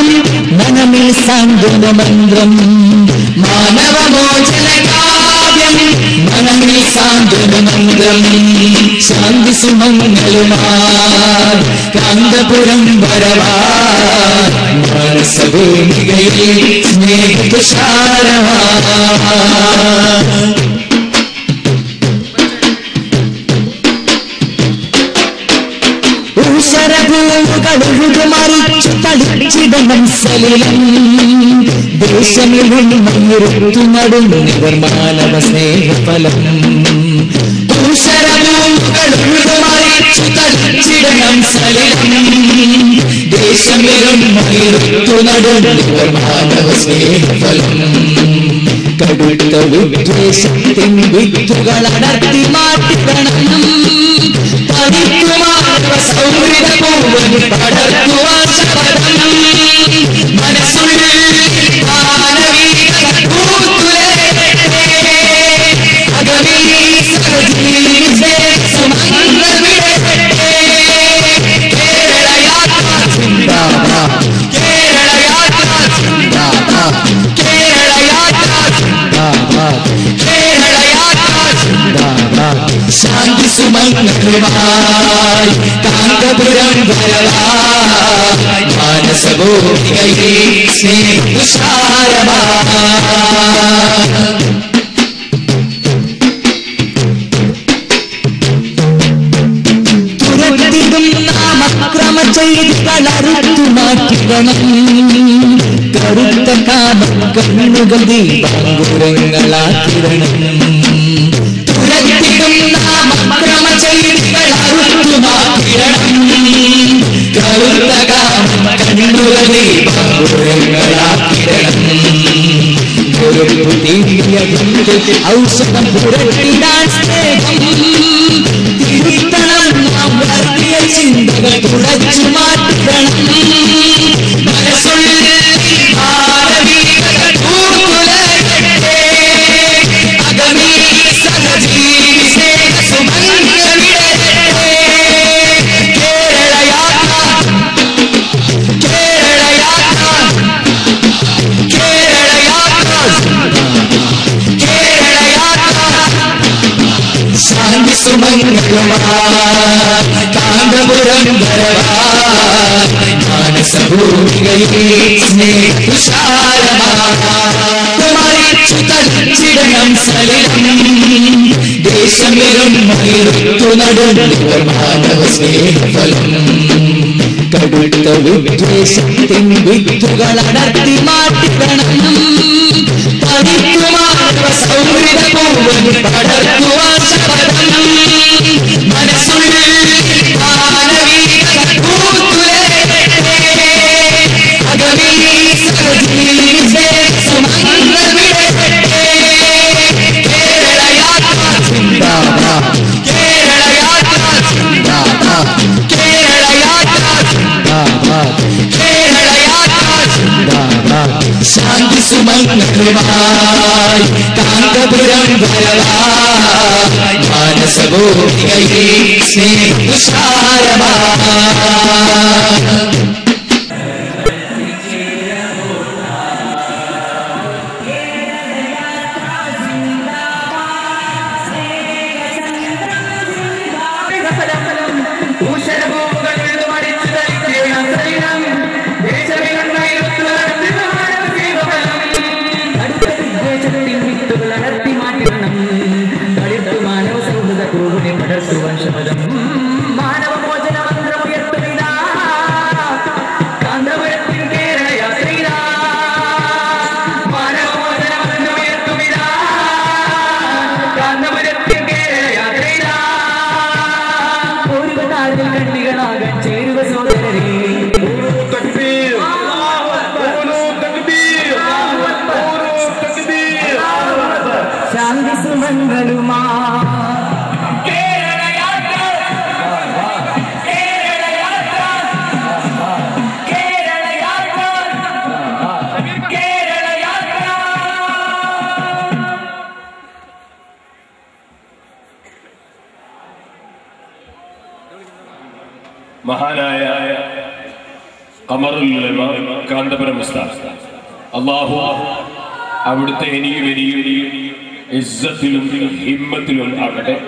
മനമിൽ സാന്ത്വന മന്ത്രം മാനവമോചന കാവ്യം മനമിൽ സാന്ത്വന മന്ത്രം ശാന്തി സുമംഗലുമാർ കാന്തപുരം വരവാ മാനസഭൂമികയിൽ സ്നേഹതുഷാരമാ ഊഷരഭൂമുകളുഴുതു മറിച്ചു തളിച്ചിടണം സലിലം ദേശമിലും മയുരുത്തു നടുന്നിവർ മാനവ സ്നേഹഫലം ഊഷരഭൂമുകളുഴുതു മറിച്ചു തളിച്ചിടണം സലിലം ദേശമിലും മയുരുത്തു നടുന്നിവർ മാനവ സ്നേഹഫലം കടുത്ത വിദ്വേഷത്തിൻ വിത്തുകൾ അടർത്തി മാറ്റിടണം പതിക്കുമാർവ സൗഹൃദ പൂവൻ പടർത്തുവാൻ ശപഥം മനസ്സുള്ളിൽ മാനവിക പൂത്തുലരട്ടെ. അകമേ സഹജീവിതേ സുമംഗൾ വിടരട്ടെ. കേരള യാത്ര സിന്ദാബാദ്. കേരള യാത്ര സിന്ദാബാദ്. കേരള യാത്ര സിന്ദാബാദ്. കേരള യാത്ര സിന്ദാബാദ്. ശാന്തി സുമംഗളുമായി കാന്തപുരം വരവായി മാനസഭൂമികയിൽ സ്നേഹതുഷാരമായി തുരത്തിടും നാം അക്രമ ചെയ്തികളറുത്തു മാറ്റിടണം കറുത്ത കാമ കണ്ണുകൾ ദീപാങ്കുരങ്ങളാക്കിടണം തുരത്തിടും നാം അക്രമ ചെയ്തികളറുത്തു മാറ്റിടണം കറുത്ത കാമ കണ്ണുകൾ ദീപാങ്കുരങ്ങളാക്കിടണം ഔഷധം പുരട്ടിടാൻ സ്നേഹം തിരുത്തണം നാം വർഗീയ ചിന്തകൾ തുളച്ചു മാറ്റണം മനസ്സുള്ളിൽ മാനവികത പൂത്തുലരട്ടെ. അകമേ സഹജീവി സ്നേഹ സുമംഗൾ വിടരട്ടെ. കേരള യാത്ര കേരള യാത്ര കേരള യാത്ര കേരള യാത്ര ശാന്തി സുമംഗളമായി കാന്തപുരം വരവായി മാനസഭൂമികയിൽ സ്നേഹുഷാരമാറിച്ചു തളിച്ചിടണം സലിലം ദേശമിലും മയിർത്തു നടുന്നവർ മാനവ സ്നേഹഫലം കടുത്ത വിദ്വേഷത്തിൻ വിത്തുകൾ അടർത്തി മാറ്റിടണം പതിക്കുമാർവ സൗഹൃദ പൂവൻ പടർത്തുവാൻ ശപഥം മനസ്സുള്ളിൽ മാനവികത പൂത്തുലരട്ടെ. അകമേ സഹജീവിതേ സുമംഗൾ വിടരട്ടെ. കേരള യാത്ര സിന്ദാബാദ്. കേരള യാത്ര സിന്ദാബാദ്. കേരള യാത്ര സിന്ദാബാദ്. കേരള യാത്ര സിന്ദാബാദ്. ശാന്തി സുമംഗളുമായി കാന്തപുരം വരവായി മാനസഭൂമികയിൽ സ്നേഹുഷാരമായി മാനവമോചന മന്ത്രമുയർത്തുക അമറുൽ കാന്തപുരം ഉസ്താദ് അള്ളാഹു അവിടുത്തെ എനിക്ക് വലിയ ഇസ്സത്തിലും ഹിമ്മത്തിലും ആകട്ടെ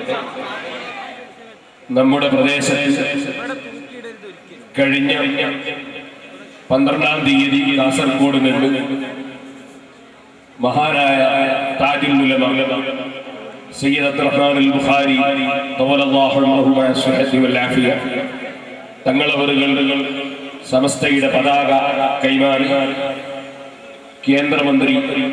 നമ്മുടെ പ്രദേശത്ത് കഴിഞ്ഞ പന്ത്രണ്ടാം തീയതി കാസർഗോഡ് നിന്ന് മഹാനായ താജുൽ ഉലമ സയ്യിദ് അബ്ദുറഹ്മാൻ അൽ ബുഖാരി തവലല്ലാഹു അൻഹു മഅ സ്വഹത്തി വൽ ആഫിയ തങ്ങളവറുകൾ സമസ്തയുടെ പതാക കൈമാറി കേന്ദ്രമന്ത്രി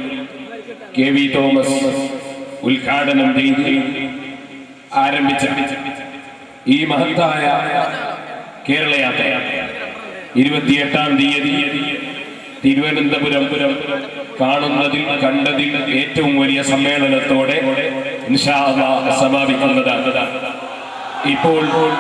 കെ വി തോമസ് ഉദ്ഘാടനം ചെയ്ത് ആരംഭിച്ച ഈ മഹത്തായ കേരള യാത്ര ഇരുപത്തിയെട്ടാം തീയതി തിരുവനന്തപുരം കാണുന്നതിൽ കണ്ടതിൽ ഏറ്റവും വലിയ സമ്മേളനത്തോടെ ഇൻഷാ അല്ലാഹ് സമാപിക്കുന്നതാണ് ഇപ്പോൾ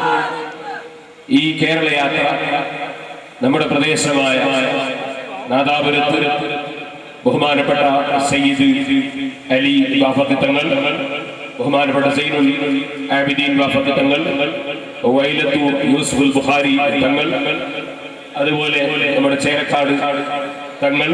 ഈ കേരള യാത്ര നമ്മുടെ പ്രദേശമായ നാദാപുരത്ത് ബഹുമാനപ്പെട്ട സയ്യിദ് അലി ബാഫത്ത് തങ്ങൾ ബഹുമാനപ്പെട്ട സൈനുൽ ആബിദീൻ ബാഫത്ത് തങ്ങൾ വൈലത്തൂർ യൂസുഫുൽ ബുഖാരി തങ്ങൾ അതുപോലെ നമ്മുടെ ചേരക്കാട് തങ്ങൾ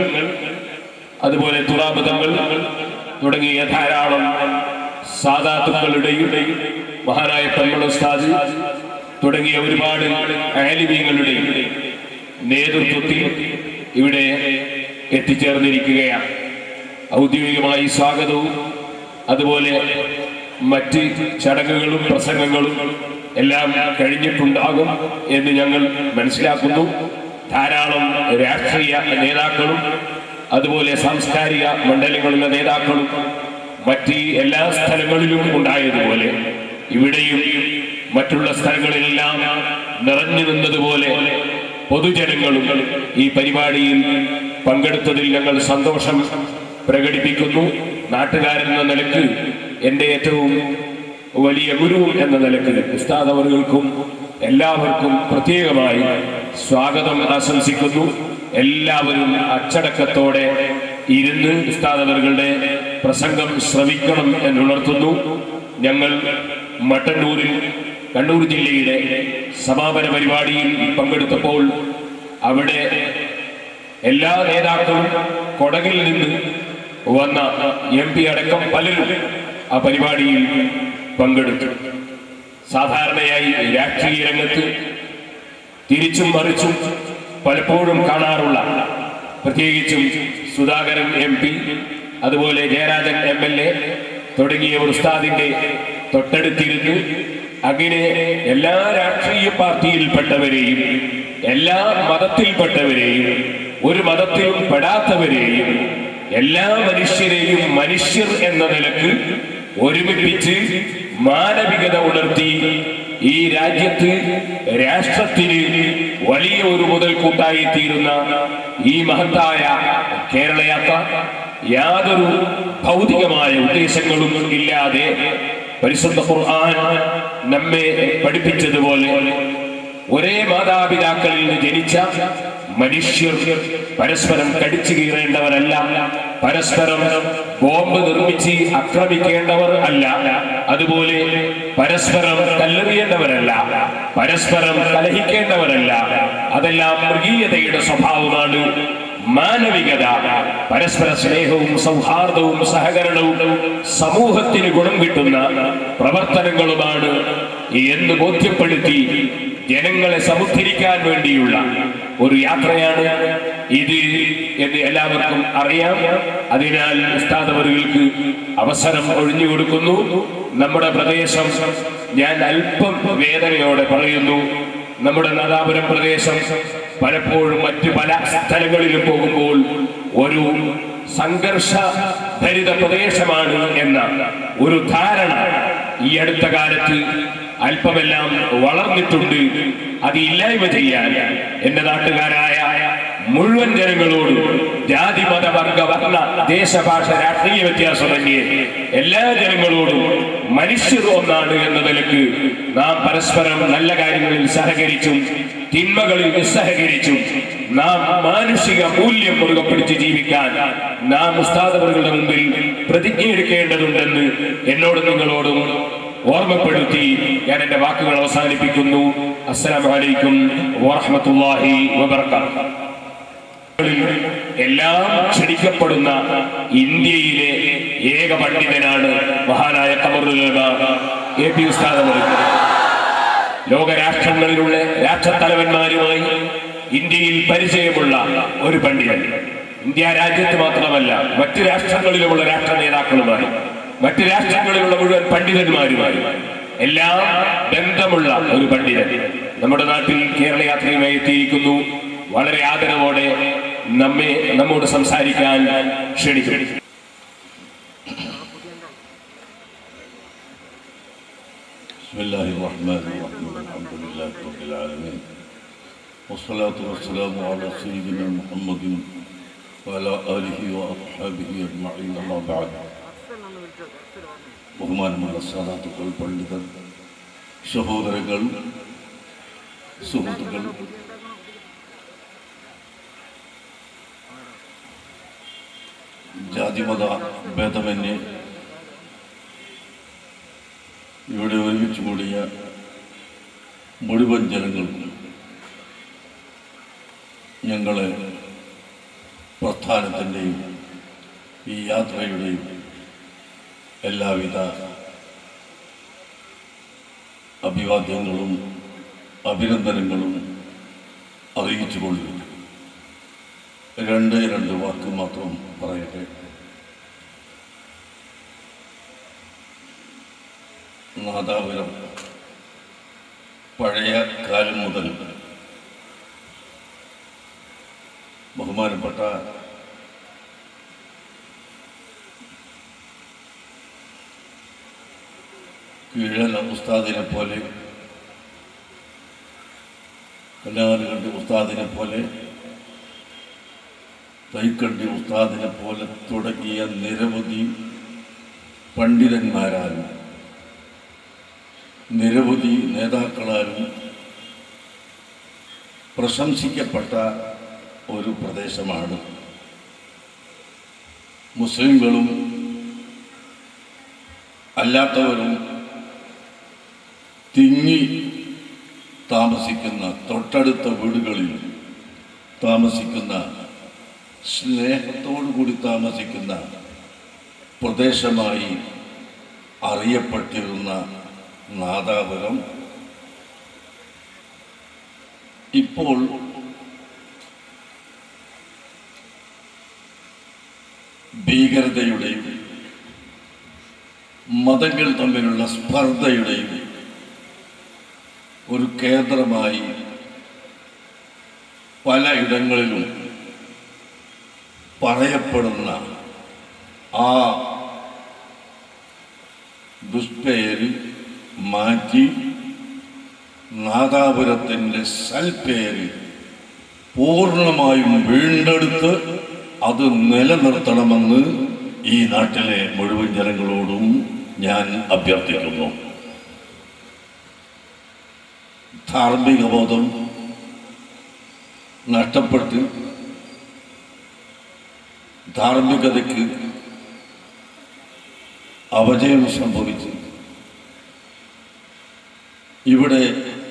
അതുപോലെ തുറാബ് തങ്ങൾ തുടങ്ങിയ ധാരാളം സാദാത്തുക്കളുടെയും മഹാനായ പെമ്മൾ ഉസ്താദ് തുടങ്ങിയ ഒരുപാട് ആലിമീങ്ങളുടെയും നേതൃത്വത്തിൽ ഇവിടെ എത്തിച്ചേർന്നിരിക്കുകയാണ് ഔദ്യോഗികമായി സ്വാഗതവും അതുപോലെ മറ്റ് ചടങ്ങുകളും പ്രസംഗങ്ങളും എല്ലാം കഴിഞ്ഞിട്ടുണ്ടാകും എന്ന് ഞങ്ങൾ മനസ്സിലാക്കുന്നു ധാരാളം രാഷ്ട്രീയ നേതാക്കളും അതുപോലെ സാംസ്കാരിക മണ്ഡലങ്ങളിലെ നേതാക്കളും മറ്റ് എല്ലാ സ്ഥലങ്ങളിലും ഉണ്ടായതുപോലെ ഇവിടെയും മറ്റുള്ള സ്ഥലങ്ങളിലെല്ലാം നിറഞ്ഞു നിന്നതുപോലെ പൊതുജനങ്ങളും ഈ പരിപാടിയിൽ പങ്കെടുത്തതിൽ ഞങ്ങൾ സന്തോഷം പ്രകടിപ്പിക്കുന്നു നാട്ടുകാരെന്ന നിലക്ക് എൻ്റെ ഏറ്റവും വലിയ ഗുരു എന്ന നിലക്ക് ഉസ്താദ് അവറുകൾക്കും എല്ലാവർക്കും പ്രത്യേകമായി സ്വാഗതം ആശംസിക്കുന്നു എല്ലാവരും അച്ചടക്കത്തോടെ ഇരുന്ന് ഉസ്താദ് അവറുകളുടെ പ്രസംഗം ശ്രവിക്കണം എന്നുണർത്തുന്നു ഞങ്ങൾ മട്ടന്നൂരിൽ കണ്ണൂർ ജില്ലയുടെ സമാപന പരിപാടിയിൽ പങ്കെടുത്തപ്പോൾ അവിടെ എല്ലാ നേതാക്കളും കൊടകിൽ നിന്ന് വന്ന എം പി അടക്കം പലരും ആ പരിപാടിയിൽ പങ്കെടുത്തു സാധാരണയായി രാഷ്ട്രീയ രംഗത്ത് തിരിച്ചും മറിച്ചും പലപ്പോഴും കാണാറുള്ള പ്രത്യേകിച്ചും സുധാകരൻ എം പി അതുപോലെ ജയരാജൻ എം എൽ എ തുടങ്ങിയ ഉസ്താദിന്റെ തൊട്ടടുത്തിരുന്ന് അങ്ങനെ എല്ലാ രാഷ്ട്രീയ പാർട്ടിയിൽപ്പെട്ടവരെയും എല്ലാ മതത്തിൽപ്പെട്ടവരെയും ഒരു മതത്തിലും പെടാത്തവരെയും എല്ലാ മനുഷ്യരെയും മനുഷ്യർ എന്ന നിലക്ക് ഒരുമിപ്പിച്ച് മാനവികത ഉണർത്തി ഈ രാജ്യത്ത് രാഷ്ട്രത്തിന് വലിയ ഒരു മുതൽക്കൂട്ടായി തീരുന്ന ഈ മഹത്തായ കേരളയാത്ര യാതൊരു ഭൗതികമായ ഉദ്ദേശങ്ങളും ഇല്ലാതെ പരിശുദ്ധ ഖുർആൻ നമ്മെ പഠിപ്പിച്ചതുപോലെ ഒരേ മാതാപിതാക്കളിൽ നിന്ന് ജനിച്ച മനുഷ്യർ പരസ്പരം കടിച്ചു കീറേണ്ടവരല്ല പരസ്പരം ബോംബ് നിർമ്മിച്ച് ആക്രമിക്കേണ്ടവർ അല്ല അതുപോലെ പരസ്പരം കല്ലെറിയേണ്ടവരല്ല പരസ്പരം കലഹിക്കേണ്ടവരല്ല അതെല്ലാം മൃഗീയതയുടെ സ്വഭാവമാണ് മാനവികത പരസ്പര സ്നേഹവും സൗഹാർദ്ദവും സഹകരണവും സമൂഹത്തിന് ഗുണം കിട്ടുന്ന പ്രവർത്തനങ്ങളുമാണ് എന്ന് ബോധ്യപ്പെടുത്തി ജനങ്ങളെ സമുദ്ധരിക്കാൻ വേണ്ടിയുള്ള ഒരു യാത്രയാണ് ഇത് എന്ന് എല്ലാവർക്കും അറിയാം അതിനാൽ ഉസ്താദവറുകൾക്ക് അവസരം ഒഴിഞ്ഞു കൊടുക്കുന്നു നമ്മുടെ പ്രദേശം ഞാൻ അല്പം വേദനയോടെ പറയുന്നു നമ്മുടെ നാദാപുരം പ്രദേശം പലപ്പോഴും മറ്റു പല സ്ഥലങ്ങളിലും പോകുമ്പോൾ ഒരു സംഘർഷ ഭരിത പ്രദേശമാണ് എന്ന ഒരു ധാരണ ഈ അടുത്ത കാലത്ത് അല്പമെല്ലാം വളർന്നിട്ടുണ്ട് അത് ഇല്ലായ്മ ചെയ്യാൻ എന്റെ നാട്ടുകാരായ മുഴുവൻ ജനങ്ങളോടും ജാതി മത വർഗ വർണ്ണ ദേശഭാഷ രാഷ്ട്രീയ വ്യത്യാസമന്യേ എല്ലാ ജനങ്ങളോടും മനുഷ്യർ ഒന്നാണ് എന്ന നിലക്ക് നാം പരസ്പരം നല്ല കാര്യങ്ങളിൽ സഹകരിച്ചും തിന്മകളിൽ നിസ്സഹകരിച്ചും നാം മാനുഷിക മൂല്യം മുറുകെ പിടിച്ച് ജീവിക്കാൻ നാം ഉസ്താദവറുകളുടെ മുമ്പിൽ പ്രതിജ്ഞ എടുക്കേണ്ടതുണ്ടെന്ന് എന്നോടും നിങ്ങളോടും ഓർമ്മപ്പെടുത്തി ഞാൻ എന്റെ വാക്കുകൾ അവസാനിപ്പിക്കുന്നു അസ്സലാമു അലൈക്കും വറഹ്മത്തുള്ളാഹി വബറകാതുഹു എല്ലാം ക്ഷണിക്കപ്പെടുന്ന ഇന്ത്യയിലെ ഏക പണ്ഡിതനാണ് മഹാനായ കമറുൽ എ പി ഉസ്താദ് അവർ ലോകരാഷ്ട്രങ്ങളിലുള്ള രാഷ്ട്രത്തലവന്മാരുമായി ഇന്ത്യയിൽ പരിചയമുള്ള ഒരു പണ്ഡിതൻ ഇന്ത്യ രാജ്യത്ത് മാത്രമല്ല മറ്റ് രാഷ്ട്രങ്ങളിലുമുള്ള രാഷ്ട്ര നേതാക്കളുമായി മറ്റ് രാഷ്ട്രങ്ങളിലുള്ള മുഴുവൻ പണ്ഡിതന്മാരുമായി എല്ലാം ബന്ധമുള്ള ഒരു പണ്ഡിതൻ നമ്മുടെ നാട്ടിൽ കേരള യാത്രയുമായി എത്തിയിരിക്കുന്നു വളരെ ആദരവോടെ നമ്മെ നമ്മോട് സംസാരിക്കാൻ ക്ഷണിക്കും بسم الله الرحمن الرحيم الحمد لله رب العالمين والصلاة والسلام على سيدنا محمد وعلى آله وأصحابه أجمعين أما بعد ബഹുമാനമുള്ള സാധാത്തുക്കൾ പണ്ഡിതർ സഹോദരങ്ങൾ സുഹൃത്തുക്കൾ ജാതിമത ഭേദമന്യേ ഇവിടെ ഒരുമിച്ച് കൂടിയ മുഴുവൻ ജനങ്ങൾക്കും ഞങ്ങളെ പ്രസ്ഥാനത്തിൻ്റെയും ഈ യാത്രയുടെയും എല്ലാവിധ അഭിവാദ്യങ്ങളും അഭിനന്ദനങ്ങളും അറിയിച്ചുകൊള്ളുന്നു രണ്ട് രണ്ട് വാക്ക് മാത്രം പറയട്ടെ നാദാപുരം പഴയ കാലം മുതൽ ബഹുമാനപ്പെട്ട കീഴല ഉസ്താദിനെ പോലെ കല്ലാറുകണ്ടി ഉസ്താദിനെ പോലെ തൈക്കണ്ടി ഉസ്താദിനെ പോലെ തുടങ്ങിയ നിരവധി പണ്ഡിതന്മാരാലും നിരവധി നേതാക്കളാലും പ്രശംസിക്കപ്പെട്ട ഒരു പ്രദേശമാണ് മുസ്ലിങ്ങളും അല്ലാത്തവരും തിങ്ങി താമസിക്കുന്ന തൊട്ടടുത്ത വീടുകളിൽ താമസിക്കുന്ന സ്നേഹത്തോടു കൂടി താമസിക്കുന്ന പ്രദേശമായി അറിയപ്പെട്ടിരുന്ന നാദാപുരം ഇപ്പോൾ ഭീകരതയുടെയും മതങ്ങൾ തമ്മിലുള്ള സ്പർദ്ധയുടെയും ഒരു കേന്ദ്രമായി പലയിടങ്ങളിലും പറയപ്പെടുന്ന ആ ദുഷ്പേര് മാറ്റി നാദാപുരത്തിൻ്റെ സൽപ്പേര് പൂർണ്ണമായും വീണ്ടെടുത്ത് അത് നിലനിർത്തണമെന്ന് ഈ നാട്ടിലെ മുഴുവൻ ജനങ്ങളോടും ഞാൻ അഭ്യർത്ഥിക്കുന്നു ധാർമ്മിക ബോധം നഷ്ടപ്പെട്ട് ധാർമ്മികതയ്ക്ക് അപജയം സംഭവിച്ചു ഇവിടെ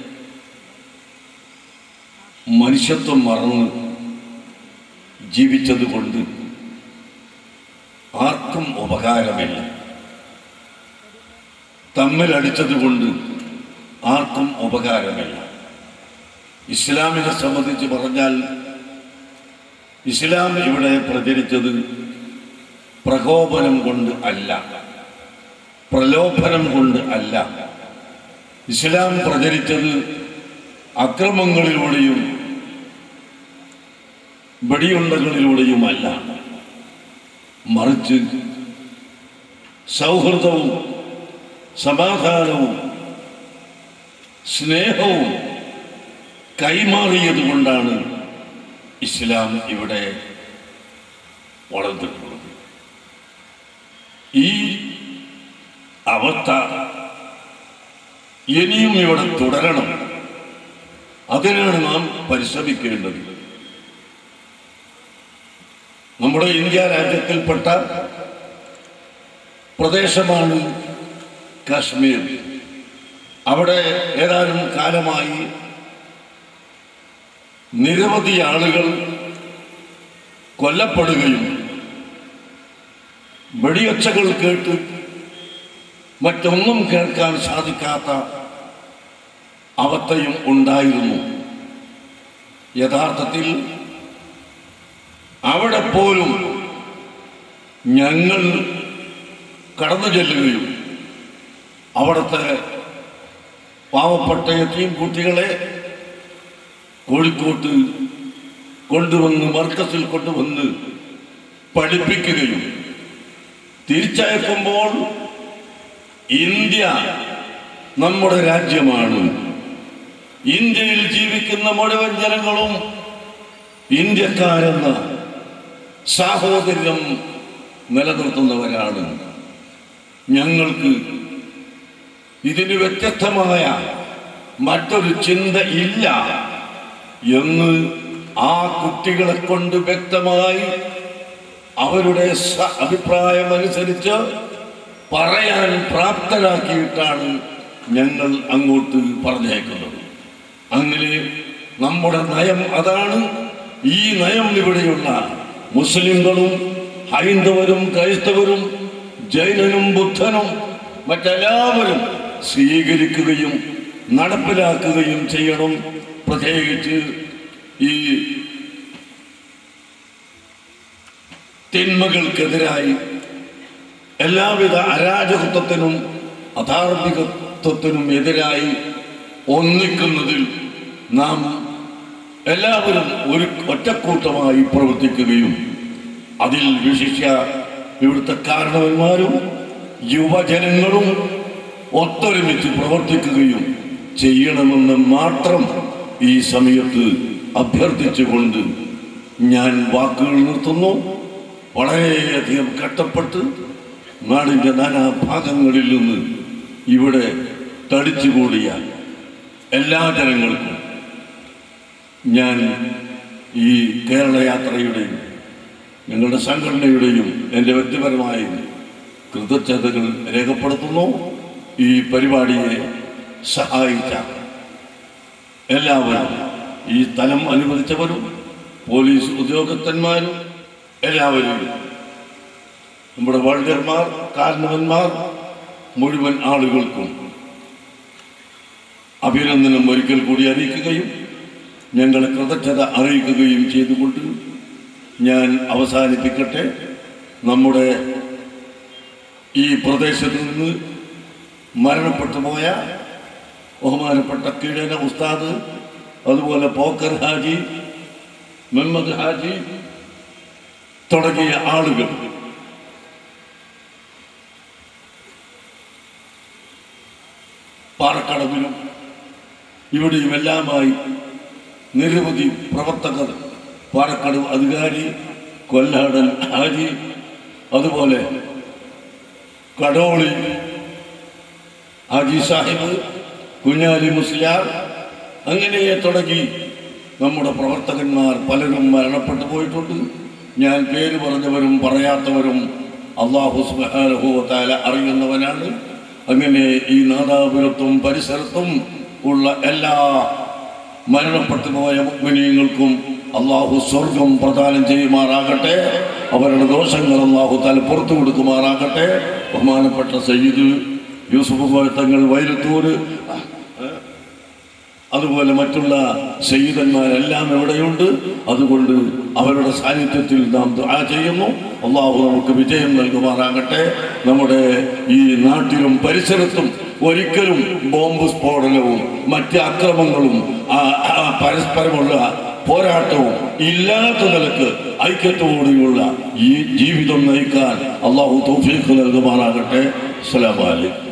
മനുഷ്യത്വം മറന്ന് ജീവിച്ചതുകൊണ്ട് ആർക്കും ഉപകാരമില്ല തമ്മിലടിച്ചതുകൊണ്ട് ആർക്കും ഉപകാരമില്ല ഇസ്ലാമിനെ സംബന്ധിച്ച് പറഞ്ഞാൽ ഇസ്ലാം ഇവിടെ പ്രചരിച്ചത് പ്രകോപനം കൊണ്ട് അല്ല പ്രലോഭനം കൊണ്ട് അല്ല ഇസ്ലാം പ്രചരിച്ചത് അക്രമങ്ങളിലൂടെയും വെടിയുണ്ടകളിലൂടെയുമല്ല മറിച്ച് സൗഹൃദവും സമാധാനവും സ്നേഹവും കൈമാറിയത് കൊണ്ടാണ് ഇസ്ലാം ഇവിടെ വളർന്നിട്ടുള്ളത് ഈ അവസ്ഥ ഇനിയും ഇവിടെ തുടരണം അതിനാണ് നാം പരിശ്രമിക്കേണ്ടത് നമ്മുടെ ഇന്ത്യ രാജ്യത്തിൽപ്പെട്ട പ്രദേശമാണ് കാശ്മീർ അവിടെ ഏതാനും കാലമായി നിരവധി ആളുകൾ കൊല്ലപ്പെടുകയും വെടിയൊച്ചകൾ കേട്ട് മറ്റൊന്നും കേൾക്കാൻ സാധിക്കാത്ത അവസ്ഥയും ഉണ്ടായിരുന്നു യഥാർത്ഥത്തിൽ അവിടെ പോലും ഞങ്ങൾ കടന്നു ചെല്ലുകയും അവിടുത്തെ പാവപ്പെട്ട എത്തിയും കുട്ടികളെ കോഴിക്കോട്ട് കൊണ്ടുവന്ന് മർക്കസിൽ കൊണ്ടുവന്ന് പഠിപ്പിക്കുകയും തിരിച്ചയക്കുമ്പോൾ ഇന്ത്യ നമ്മുടെ രാജ്യമാണ് ഇന്ത്യയിൽ ജീവിക്കുന്ന മുഴുവൻ ജനങ്ങളും ഇന്ത്യക്കാരെന്ന സാഹോദര്യം നിലനിർത്തുന്നവരാണ് ഞങ്ങൾക്ക് ഇതിന് വ്യത്യസ്തമായ മറ്റൊരു ചിന്ത ഇല്ല എന്ന് ആ കുട്ടികളെ കൊണ്ട് വ്യക്തമായി അവരുടെ സ- അഭിപ്രായമനുസരിച്ച് പറയാൻ പ്രാപ്തരാക്കിയിട്ടാണ് ഞങ്ങൾ അങ്ങോട്ട് പറഞ്ഞേക്കുന്നത് അങ്ങനെ നമ്മുടെ നയം അതാണ് ഈ നയം ഇവിടെയുള്ള മുസ്ലിങ്ങളും ഹൈന്ദവരും ക്രൈസ്തവരും ജൈനനും ബുദ്ധനും മറ്റെല്ലാവരും സ്വീകരിക്കുകയും നടപ്പിലാക്കുകയും ചെയ്യണം പ്രത്യേകിച്ച് ഈ തിന്മകൾക്കെതിരായി എല്ലാവിധ അരാജകത്വത്തിനും അധാർമികത്വത്തിനും എതിരായി ഒന്നിക്കുന്നതിൽ നാം എല്ലാവരും ഒരു ഒറ്റക്കൂട്ടമായി പ്രവർത്തിക്കുകയും അതിൽ വിശിഷ്യ ഇവിടുത്തെ കാരണവന്മാരും യുവജനങ്ങളും ഒത്തൊരുമിച്ച് പ്രവർത്തിക്കുകയും ചെയ്യണമെന്ന് മാത്രം ഈ സമയത്ത് അഭ്യർത്ഥിച്ചുകൊണ്ട് ഞാൻ വാക്കുകൾ നിർത്തുന്നു വളരെയധികം കഷ്ടപ്പെട്ട് നാടിൻ്റെ നാനാഭാഗങ്ങളിൽ നിന്ന് ഇവിടെ തടിച്ചുകൂടിയ എല്ലാ ജനങ്ങൾക്കും ഞാൻ ഈ കേരള യാത്രയുടെയും ഞങ്ങളുടെ സംഘടനയുടെയും എൻ്റെ വ്യക്തിപരമായ കൃതജ്ഞതകൾ രേഖപ്പെടുത്തുന്നു ഈ പരിപാടിയെ സഹായിച്ച എല്ലാവരും ഈ സ്ഥലം അനുവദിച്ചവരും പോലീസ് ഉദ്യോഗസ്ഥന്മാരും എല്ലാവരും നമ്മുടെ വൾഗർമാർ കാരണവന്മാർ മുഴുവൻ ആളുകൾക്കും അഭിനന്ദനം ഒരിക്കൽ കൂടി അറിയിക്കുകയും ഞങ്ങളെ കൃതജ്ഞത അറിയിക്കുകയും ചെയ്തുകൊണ്ട് ഞാൻ അവസാനിപ്പിക്കട്ടെ നമ്മുടെ ഈ പ്രദേശത്ത് നിന്ന് മരണപ്പെട്ടു പോയ ബഹുമാനപ്പെട്ട കീഴന ഉസ്താദ് അതുപോലെ പോക്കർ ഹാജി മുഹമ്മദ് ഹാജി തുടങ്ങിയ ആളുകൾ പാറക്കടവിലും ഇവിടെയും എല്ലാമായി നിരവധി പ്രവർത്തകർ പാറക്കടവ് അധികാരി കൊല്ലാടൻ ഹാജി അതുപോലെ കടോളി ഹാജി സാഹിബ് കുഞ്ഞാലി മുസ്ലിയാർ അങ്ങനെ തുടങ്ങി നമ്മുടെ പ്രവർത്തകന്മാർ പലരും മരണപ്പെട്ടു പോയിട്ടുണ്ട് ഞാൻ പേര് പറഞ്ഞവരും പറയാത്തവരും അള്ളാഹു സുബാനുഭവത്താല അറിയുന്നവനാണ് അങ്ങനെ ഈ നാദാപുരത്തും പരിസരത്തും ഉള്ള എല്ലാ മരണപ്പെട്ടു പോയ മുഗ്മിനീങ്ങൾക്കും അള്ളാഹു സ്വർഗം പ്രദാനം ചെയ്യുമാറാകട്ടെ അവരുടെ ദോഷങ്ങൾ അള്ളാഹു തല പുറത്തു കൊടുക്കുമാറാകട്ടെ ബഹുമാനപ്പെട്ട സയ്യിദ് യൂസുഫ് കോയത്തങ്ങൾ വൈരത്തൂര് അതുപോലെ മറ്റുള്ള സയ്യിദന്മാരെല്ലാം എവിടെയുണ്ട് അതുകൊണ്ട് അവരുടെ സാന്നിധ്യത്തിൽ നാം ദുആ ചെയ്യുന്നു അള്ളാഹു നമുക്ക് വിജയം നൽകുമാറാകട്ടെ നമ്മുടെ ഈ നാട്ടിലും പരിസരത്തും ഒരിക്കലും ബോംബ് സ്ഫോടനവും മറ്റ് അക്രമങ്ങളും ആ, ആ, പരസ്പരമുള്ള പോരാട്ടവും ഇല്ലാത്ത നിലക്ക് ഐക്യത്തോടെയുള്ള ഈ ജീവിതം നയിക്കാൻ അള്ളാഹു തൗഫീഖ് നൽകുമാറാകട്ടെ അസ്സലാമു അലൈക്കും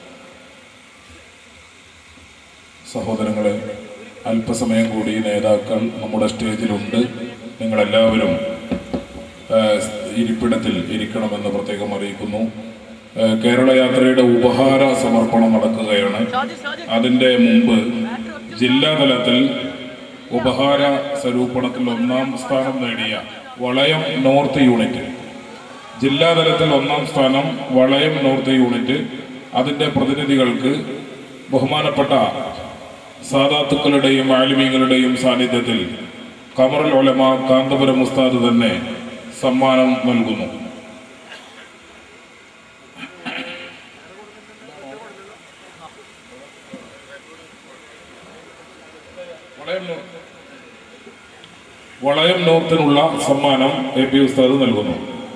സഹോദരങ്ങളെ അല്പസമയം കൂടി നേതാക്കൾ നമ്മുടെ സ്റ്റേജിലുണ്ട് നിങ്ങളെല്ലാവരും ആ, ഇരിപ്പിടത്തിൽ ഇരിക്കണമെന്ന് പ്രത്യേകം അറിയിക്കുന്നു ആ, കേരള യാത്രയുടെ ഉപഹാര സമർപ്പണം നടക്കുകയാണ് അതിൻ്റെ മുമ്പ് ജില്ലാതലത്തിൽ ഉപഹാര സ്വരൂപണത്തിൽ ഒന്നാം സ്ഥാനം നേടിയ വളയം നോർത്ത് യൂണിറ്റ് ജില്ലാതലത്തിൽ ഒന്നാം സ്ഥാനം വളയം നോർത്ത് യൂണിറ്റ് അതിൻ്റെ പ്രതിനിധികൾക്ക് ബഹുമാനപ്പെട്ട സാദാത്തുക്കളുടെയും ആലിമീങ്ങളുടെയും സാന്നിധ്യത്തിൽ കമറുൽ ഒലമ കാന്തപുരം ഉസ്താദ് തന്നെ സമ്മാനം നൽകുന്നു വളയം നോർത്തിനുള്ള സമ്മാനം എ പി ഉസ്താദ് നൽകുന്നു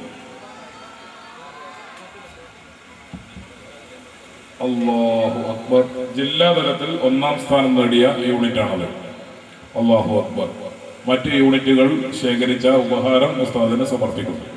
അള്ളാഹു അക്ബർ ജില്ലാ തലത്തിൽ ഒന്നാം സ്ഥാനം നേടിയ യൂണിറ്റാണത് അള്ളാഹു അക്ബർ മറ്റ് യൂണിറ്റുകൾ ശേഖരിച്ച ഉപഹാരം ഉസ്താദിന് സമർപ്പിക്കുന്നു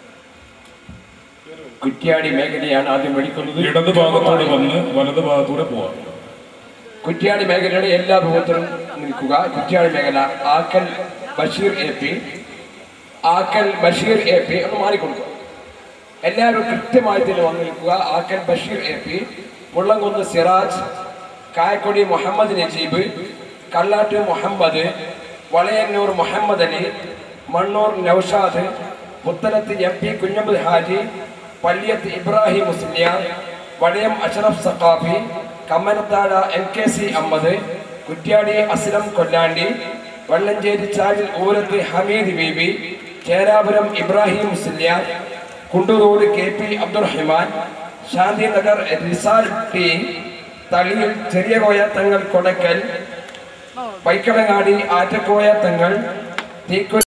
കുറ്റ്യാടി മേഖലയാണ് ആദ്യം വിളിക്കുന്നത് ഇടത് ഭാഗത്തോടെ വന്ന് വലത് ഭാഗത്തൂടെ പോവാം കുറ്റ്യാടി മേഖലയുടെ എല്ലാ രൂപത്തിലും നിൽക്കുക കുറ്റ്യാടി മേഖല Akkal Basheer A P Akkal Basheer A P ഒന്ന് മാറിക്കൊടുക്കുക എല്ലാവരും കൃത്യമായി തന്നെ വന്ന് നിൽക്കുക Akkal Basheer A P Mullamkunnu Siraj Kayakkodi Muhammad Najeeb Kallattu Muhammad Valayannur Muhammad Ali Mannur Naushad Puthanathu M P Kunhambu Haji Palliyathu Ibrahim Musliyar Vadayam Ashraf Saqafi Kammanathazha M K C Ahammed Kuttiadi Aslam Kollandi Valancheri Chalil Oorathu Hameed Bibi Cherapuram Ibrahim Musliyar Kunduroad K P Abdurahiman Shanthinagar Rizal T തളിയിൽ ചെറിയ കോയ തങ്ങൾ കൊടക്കൽ പൈക്കടങ്ങാടി ആറ്റക്കോയ തങ്ങൾ തീക്കൊ